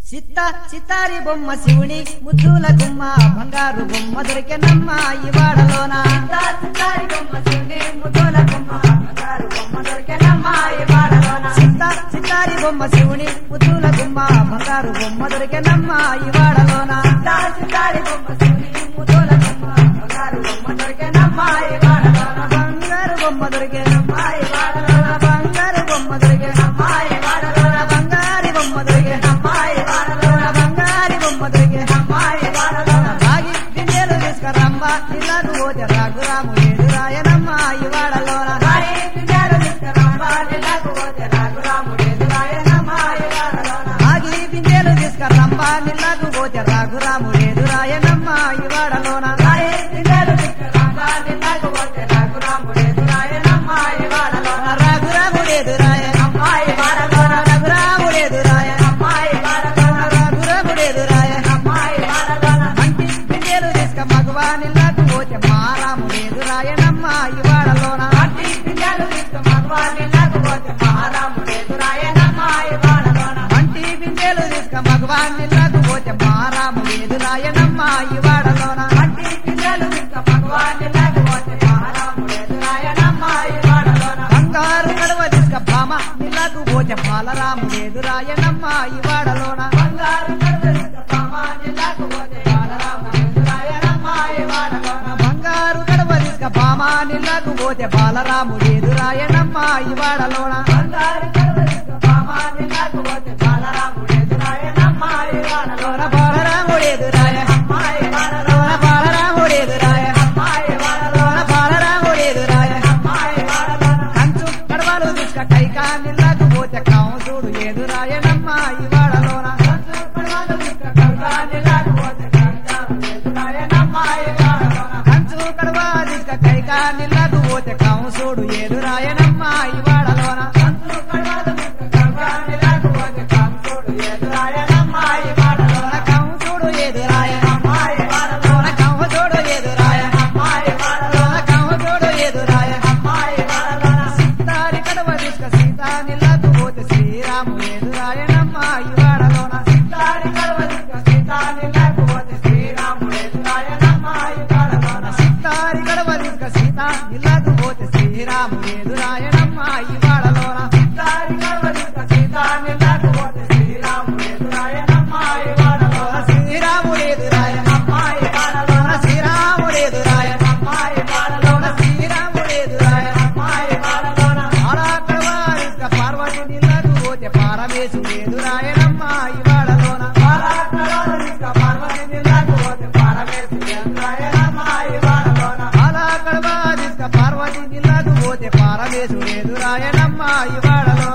సిత్త సితారి బొమ్మ శివుని ముద్దుల గుమ్మ బంగారు బొమ్మ దొరికెనమ్మ ఈ వాడలోన సితారి బొమ్మ శివుని ముద్దుల బొమ్మ బంగారు బొమ్మ దొరికెనమ్మ ఈ వాడలోన సిత్త సితారి బొమ్మ శివుని ముద్దుల గుమ్మ బంగారు బొమ్మ దొరికెనమ్మ ఈ వాడలోన సితారి బొమ్మ శివుని ముద్దుల బొమ్మ బంగారు బొమ్మ దొరికెనమ్మ ఈ వాడలోన బంగారు బొమ్మ దొరికెనమ్మ ఈ వాడలోన బంగారు బొమ్మ దొరికెనమ్మ ఈ వాడలోన బంగారి బొమ్మ దొరికెనమ్మ ఈ వాడలోన బంగారి బొమ్మ దొరికెనమ్మ ఈ వాడలోన రాగి గింజలు తీసుకురమ్మ ఇలాగు పోతే రాఘురాము ఎదురాయనమ్మ ఈ వాడలోన రాయి పింజారు తీసుకురమ్మ నీలకు పోతే రాఘురాముడు ఎదురాయనమ్మ ఈ వాడలోన రాగి గింజలు తీసుకురమ్మ ఇలాగు పోతే రాఘురాము ఎదురాయనమ్మ ఈ వాడలోన రాయి పింజారు తీసుకురమ్మ నీలకు పోతే రాఘురాముడు ఎదురాయనమ్మ ఈ వాడలోన రాఘురాముడు ఎదురాయనమ్మ ఈ వాడలోన రఘురాముడు ఎదురాయనమ్మ ఈ వాడలోన రఘురాముడు ఎదురాయనమ్మ ఈ వాడలోన మంచి గింజలు తీసుక మగవానిలాగు పోతే మారాముడు ఎదురాయనమ్మ ఈ వాడలోన అట్టి పింజారు తీసుకురమ్మ నీలకు పోతే మహారాముడు ఎదురాయనమ్మ ఈ వాడలోన మంటి బిందెలు తీసుక మగవానిలాగు పోతే మారాముడు ఎదురాయనమ్మ ఈ వాడలోన అట్టి పింజారు తీసుకురమ్మ భగవాన్ నీలకు పోతే మహారాముడు ఎదురాయనమ్మ ఈ వాడలోన బంగారు కడవ తీసుక భామ నిలాగు పోతే బాలరాముడు ఎదురాయనమ్మ ఈ వాడలోన బంగారు కడవలిక పామాని లేకపోతే బాలరాముడు ఎదురాయనమ్మ ఈ వాడలోన బంగారు కడవ తీసుక భామ నిలాగు పోతే బాలరాముడు ఎదురాయనమ్మ ఈ వాడలోన బంగారు కడవలిక పామాని లేకపోతే బాలరాముడు ఎదురాయనమ్మ ఈ వాడలోన బాలరాముడు ఎదురాయ అమ్మ ఈ వాడలోన బాలరాముడు ఎదురాయ అమ్మ ఈ వాడలోన బాలరాముడు ఎదురాయ అమ్మ ఈ వాడలోన కంచు కడవలు తీసుక కైకా నిలాగు పోతే కాంసుడు ఎదురాయనమ్మ ఈ వాడలోన కంచు కడవలిక కడగాని లేకపోతే కంచాడు ఎదురాయనమ్మ ఈ వాడలోన కంచు కడవ తీసుక కైకా నిలాగు పోతే కాంసుడు ఎదురాయనమ్మ ఈ వాడలోన కంచు కడవలిక కడగాని లేకపోతే కంచుడు ఎదురాయనమ్మ ఈ వాడలోన కంసుడు ఎదురాయ అమ్మ ఈ వాడలోన కంసుడు ఎదురాయ అమ్మ ఈ వాడలోన కంసుడు ఎదురాయ అమ్మ ఈ వాడలోన సీతారి కడవ తీసుక సీతా నిలాగు పోతే శ్రీరాము ఎదురాయనమ్మ ఈ వాడలోన దారి కడవలిక సీతాని లేకపోతే శ్రీరాముడు ఎదురాయనమ్మ ఈ వాడలోన సీతారి కడవ తీసుక సీత నిలాగు పోతే శ్రీరాము ఎదురాయనమ్మ ఈ వాడలోన దారి కడవలిక సీతాని లేకపోతే శ్రీరాముడు ఎదురాయనమ్మ ఈ వాడలోన శ్రీరాముడు ఎదురాయ అమ్మ ఈ వాడలోన శ్రీరాముడు ఎదురాయ అమ్మ ఈ వాడలోన శ్రీరాముడు ఎదురాయ అమ్మ ఈ వాడలోన పారాకడవారిక పార్వతి నిలాగు పోతే పారమేశుడు ఎదురాయనమ్మ ఈ వాడలోన పారాకడవలిక పార్వతిని లేకపోతే పారమేశ్వరి ఎదురాయనమ్మ ఈ వాడలోన పారాకడవారిక పార్వతి నిలాగు పోతే పారమేశుడు ఎదురాయనమ్మ ఈ వాడలోన